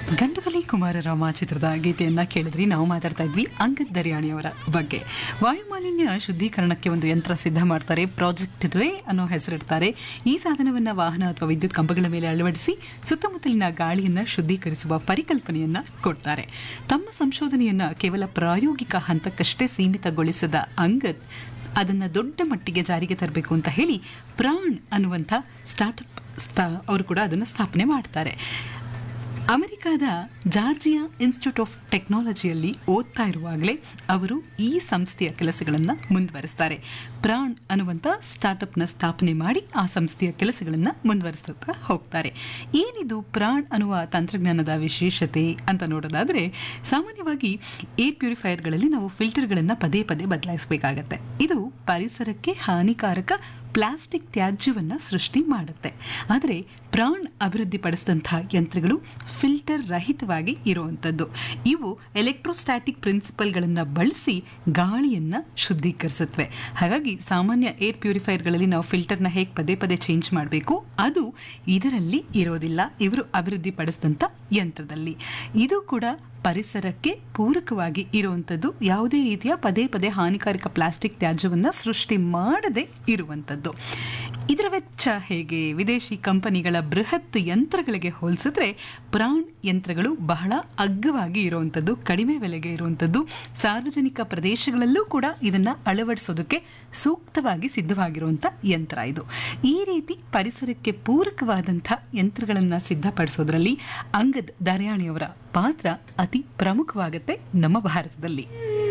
ಗಂಡುಗಲಿ ಕುಮಾರರಾಮ ಚಿತ್ರದ ಗೀತೆಯನ್ನ ಕೇಳಿದ್ರಿ ನಾವು ಮಾತಾಡ್ತಾ ಇದ್ವಿ ಅಂಗದ್ ದರ್ಯಾಣಿಯವರ ಬಗ್ಗೆ ವಾಯುಮಾಲಿನ್ಯ ಶುದ್ಧೀಕರಣಕ್ಕೆ ಒಂದು ಯಂತ್ರ ಸಿದ್ಧ ಮಾಡ್ತಾರೆ ಪ್ರಾಜೆಕ್ಟ್ ರೇ ಅನ್ನೋ ಹೆಸರಿಡ್ತಾರೆ ಈ ಸಾಧನವನ್ನ ವಾಹನ ಅಥವಾ ವಿದ್ಯುತ್ ಕಂಬಗಳ ಮೇಲೆ ಅಳವಡಿಸಿ ಸುತ್ತಮುತ್ತಲಿನ ಗಾಳಿಯನ್ನ ಶುದ್ಧೀಕರಿಸುವ ಪರಿಕಲ್ಪನೆಯನ್ನ ಕೊಡ್ತಾರೆ ತಮ್ಮ ಸಂಶೋಧನೆಯನ್ನ ಕೇವಲ ಪ್ರಾಯೋಗಿಕ ಹಂತಕ್ಕಷ್ಟೇ ಸೀಮಿತಗೊಳಿಸದ ಅಂಗದ್ ಅದನ್ನ ದೊಡ್ಡ ಮಟ್ಟಿಗೆ ಜಾರಿಗೆ ತರಬೇಕು ಅಂತ ಹೇಳಿ ಪ್ರಾಣ್ ಅನ್ನುವಂಥ ಸ್ಟಾರ್ಟ್ಅಪ್ ಸ್ಥಾ ಅವರು ಕೂಡ ಅದನ್ನು ಸ್ಥಾಪನೆ ಮಾಡ್ತಾರೆ ಅಮೆರಿಕಾದ ಜಾರ್ಜಿಯಾ ಇನ್ಸ್ಟಿಟ್ಯೂಟ್ ಆಫ್ ಟೆಕ್ನಾಲಜಿಯಲ್ಲಿ ಓದ್ತಾ ಇರುವಾಗಲೇ ಅವರು ಈ ಸಂಸ್ಥೆಯ ಕೆಲಸಗಳನ್ನು ಮುಂದುವರಿಸ್ತಾರೆ ಪ್ರಾಣ್ ಅನ್ನುವಂಥ ಸ್ಟಾರ್ಟ್ಅಪ್ನ ಸ್ಥಾಪನೆ ಮಾಡಿ ಆ ಸಂಸ್ಥೆಯ ಕೆಲಸಗಳನ್ನು ಮುಂದುವರಿಸುತ್ತಾ ಹೋಗ್ತಾರೆ ಏನಿದು ಪ್ರಾಣ್ ಅನ್ನುವ ತಂತ್ರಜ್ಞಾನದ ವಿಶೇಷತೆ ಅಂತ ನೋಡೋದಾದ್ರೆ ಸಾಮಾನ್ಯವಾಗಿ ಏರ್ ಪ್ಯೂರಿಫೈಯರ್ಗಳಲ್ಲಿ ನಾವು ಫಿಲ್ಟರ್ಗಳನ್ನು ಪದೇ ಪದೇ ಬದಲಾಯಿಸಬೇಕಾಗತ್ತೆ ಇದು ಪರಿಸರಕ್ಕೆ ಹಾನಿಕಾರಕ ಪ್ಲಾಸ್ಟಿಕ್ ತ್ಯಾಜ್ಯವನ್ನ ಸೃಷ್ಟಿ ಮಾಡುತ್ತೆ ಆದರೆ ಪ್ರಾಣ್ ಅಭಿವೃದ್ಧಿಪಡಿಸಿದಂತಹ ಯಂತ್ರಗಳು ಫಿಲ್ಟರ್ ರಹಿತವಾಗಿ ಇರುವಂಥದ್ದು ಇವು ಎಲೆಕ್ಟ್ರೋಸ್ಟ್ಯಾಟಿಕ್ ಪ್ರಿನ್ಸಿಪಲ್ಗಳನ್ನು ಬಳಸಿ ಗಾಳಿಯನ್ನ ಶುದ್ಧೀಕರಿಸುತ್ತವೆ ಹಾಗಾಗಿ ಸಾಮಾನ್ಯ ಏರ್ ಪ್ಯೂರಿಫೈಯರ್ಗಳಲ್ಲಿ ನಾವು ಫಿಲ್ಟರ್ನ ಹೇಗೆ ಪದೇ ಪದೇ ಚೇಂಜ್ ಮಾಡಬೇಕು ಅದು ಇದರಲ್ಲಿ ಇರೋದಿಲ್ಲ ಇವರು ಅಭಿವೃದ್ಧಿಪಡಿಸಿದಂಥ ಯಂತ್ರದಲ್ಲಿ ಇದು ಕೂಡ ಪರಿಸರಕ್ಕೆ ಪೂರಕವಾಗಿ ಇರುವಂಥದ್ದು ಯಾವುದೇ ರೀತಿಯ ಪದೇ ಪದೇ ಹಾನಿಕಾರಕ ಪ್ಲಾಸ್ಟಿಕ್ ತ್ಯಾಜ್ಯವನ್ನು ಸೃಷ್ಟಿ ಮಾಡದೆ ಇರುವಂಥದ್ದು ಇದರ ವೆಚ್ಚ ಹೇಗೆ ವಿದೇಶಿ ಕಂಪನಿಗಳ ಬೃಹತ್ ಯಂತ್ರಗಳಿಗೆ ಹೋಲಿಸಿದ್ರೆ ಪ್ರಾಣ್ ಯಂತ್ರಗಳು ಬಹಳ ಅಗ್ಗವಾಗಿ ಇರುವಂಥದ್ದು ಕಡಿಮೆ ಬೆಲೆಗೆ ಇರುವಂಥದ್ದು ಸಾರ್ವಜನಿಕ ಪ್ರದೇಶಗಳಲ್ಲೂ ಕೂಡ ಇದನ್ನ ಅಳವಡಿಸೋದಕ್ಕೆ ಸೂಕ್ತವಾಗಿ ಸಿದ್ಧವಾಗಿರುವಂಥ ಯಂತ್ರ ಇದು ಈ ರೀತಿ ಪರಿಸರಕ್ಕೆ ಪೂರಕವಾದಂಥ ಯಂತ್ರಗಳನ್ನು ಸಿದ್ಧಪಡಿಸೋದ್ರಲ್ಲಿ ಅಂಗದ್ ದರ್ಯಾಣಿಯವರ ಪಾತ್ರ ಅತಿ ಪ್ರಮುಖವಾಗುತ್ತೆ ನಮ್ಮ ಭಾರತದಲ್ಲಿ